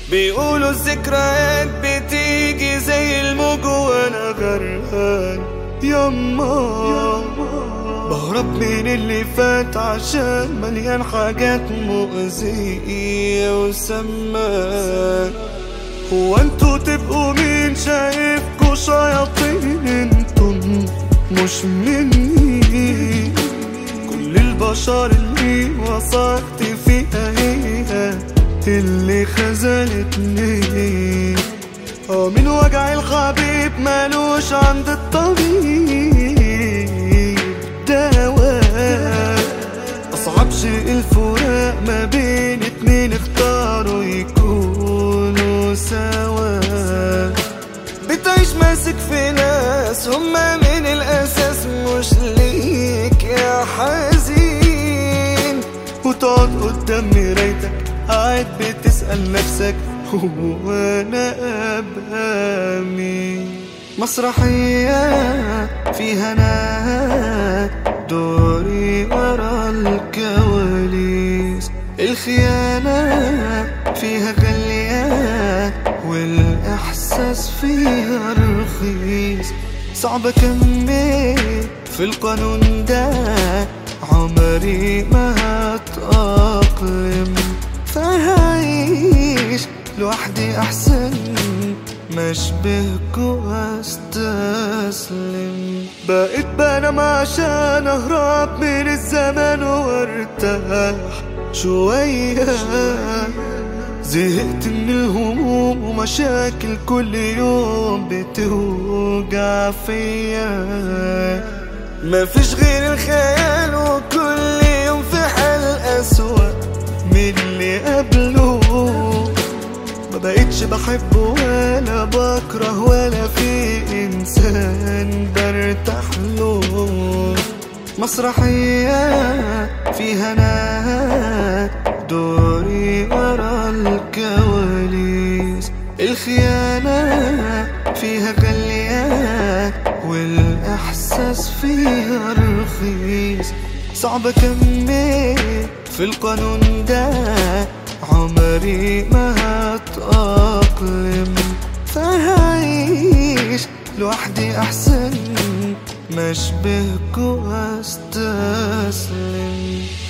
بيقولوا الذكريات بتيجي زي الموج وانا غرقان يما بهرب من اللي فات عشان مليان حاجات مؤذية وسمان هو انتوا تبقوا مين شايفكوا شياطين انتم مش مني كل البشر اللي وثقت فيها هي اللي خذلتني اه من وجع الحبيب مالوش عند الطبيب دواء أصعب شيء الفراق ما بين اتنين اختاروا يكونوا سوا بتعيش ماسك في ناس هما من الأساس مش ليك يا حزين وتقعد قدام مرايتك قاعد بتسأل نفسك هو أنا أبقى مين مسرحية فيها أنا دوري ورا الكواليس الخيانة فيها غالية والإحساس فيها رخيص صعب أكمل في القانون ده عمري ما هتأقلم فهعيش لوحدي أحسن ما اشبهكوا استسلم بقيت بنام عشان اهرب من الزمان وارتاح شوية زهقت من الهموم ومشاكل كل يوم بتوجع فيا مفيش غير الخيال وكل يوم في حال أسوأ من اللي قبله ما بقتش بحب ولا بكره ولا في انسان برتاح له مسرحية فيها انا دوري ورا الكواليس الخيانة فيها غالية والإحساس فيها رخيص صعب أكمل في القانون ده عمري ما هتأقلم فهعيش لوحدي أحسن ما اشبهكوا استسلم